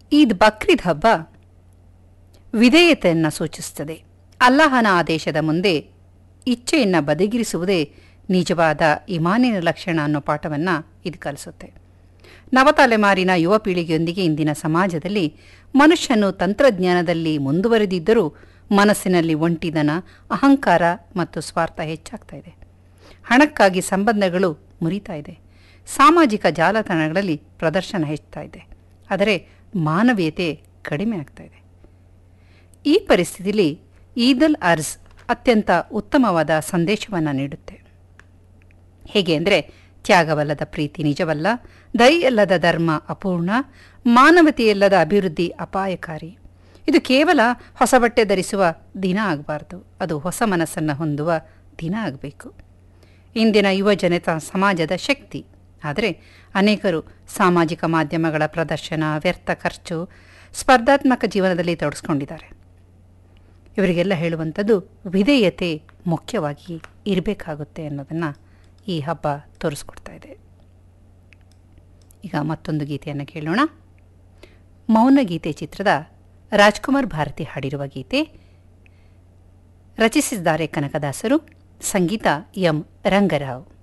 ಈದ್ ಬಕ್ರೀದ್ ಹಬ್ಬ ವಿಧೇಯತೆಯನ್ನು ಸೂಚಿಸುತ್ತದೆ ಅಲ್ಲಾಹನ ಆದೇಶದ ಮುಂದೆ ಇಚ್ಛೆಯನ್ನು ಬದಿಗಿರಿಸುವುದೇ ನಿಜವಾದ ಇಮಾನಿನ ಲಕ್ಷಣ ಅನ್ನೋ ಪಾಠವನ್ನು ಇದು ಕಲಿಸುತ್ತೆ ನವತಲೆಮಾರಿನ ಯುವ ಪೀಳಿಗೆಯೊಂದಿಗೆ ಇಂದಿನ ಸಮಾಜದಲ್ಲಿ ಮನುಷ್ಯನು ತಂತ್ರಜ್ಞಾನದಲ್ಲಿ ಮುಂದುವರೆದಿದ್ದರೂ ಮನಸ್ಸಿನಲ್ಲಿ ಒಂಟಿದನ ಅಹಂಕಾರ ಮತ್ತು ಸ್ವಾರ್ಥ ಹೆಚ್ಚಾಗ್ತಾ ಇದೆ ಹಣಕ್ಕಾಗಿ ಸಂಬಂಧಗಳು ಮುರಿತಾ ಇದೆ ಸಾಮಾಜಿಕ ಜಾಲತಾಣಗಳಲ್ಲಿ ಪ್ರದರ್ಶನ ಹೆಚ್ಚುತ್ತಾ ಇದೆ ಆದರೆ ಮಾನವೀಯತೆ ಕಡಿಮೆ ಆಗ್ತಾ ಇದೆ ಈ ಪರಿಸ್ಥಿತಿಯಲ್ಲಿ ಈದಲ್ ಅರ್ಜ್ ಅತ್ಯಂತ ಉತ್ತಮವಾದ ಸಂದೇಶವನ್ನು ನೀಡುತ್ತೆ ಹೇಗೆ ಅಂದರೆ ತ್ಯಾಗವಲ್ಲದ ಪ್ರೀತಿ ನಿಜವಲ್ಲ ದಯೆಯಲ್ಲದ ಧರ್ಮ ಅಪೂರ್ಣ ಮಾನವತೆಯಲ್ಲದ ಅಭಿವೃದ್ಧಿ ಅಪಾಯಕಾರಿ ಇದು ಕೇವಲ ಹೊಸ ಬಟ್ಟೆ ಧರಿಸುವ ದಿನ ಆಗಬಾರ್ದು ಅದು ಹೊಸ ಮನಸ್ಸನ್ನು ಹೊಂದುವ ದಿನ ಆಗಬೇಕು ಇಂದಿನ ಯುವ ಜನತಾ ಸಮಾಜದ ಶಕ್ತಿ ಆದರೆ ಅನೇಕರು ಸಾಮಾಜಿಕ ಮಾಧ್ಯಮಗಳ ಪ್ರದರ್ಶನ ವ್ಯರ್ಥ ಖರ್ಚು ಸ್ಪರ್ಧಾತ್ಮಕ ಜೀವನದಲ್ಲಿ ತೊಡಸ್ಕೊಂಡಿದ್ದಾರೆ ಇವರಿಗೆಲ್ಲ ಹೇಳುವಂಥದ್ದು ವಿಧೇಯತೆ ಮುಖ್ಯವಾಗಿ ಇರಬೇಕಾಗುತ್ತೆ ಅನ್ನೋದನ್ನು ಈ ಹಬ್ಬ ತೋರಿಸ್ಕೊಡ್ತಾ ಇದೆ ಈಗ ಮತ್ತೊಂದು ಗೀತೆಯನ್ನು ಕೇಳೋಣ ಮೌನ ಗೀತೆ ಚಿತ್ರದ ರಾಜ್ಕುಮಾರ್ ಭಾರತಿ ಹಾಡಿರುವ ಗೀತೆ ರಚಿಸಿದ್ದಾರೆ ಕನಕದಾಸರು ಸಂಗೀತ ಎಂ ರಂಗರಾವ್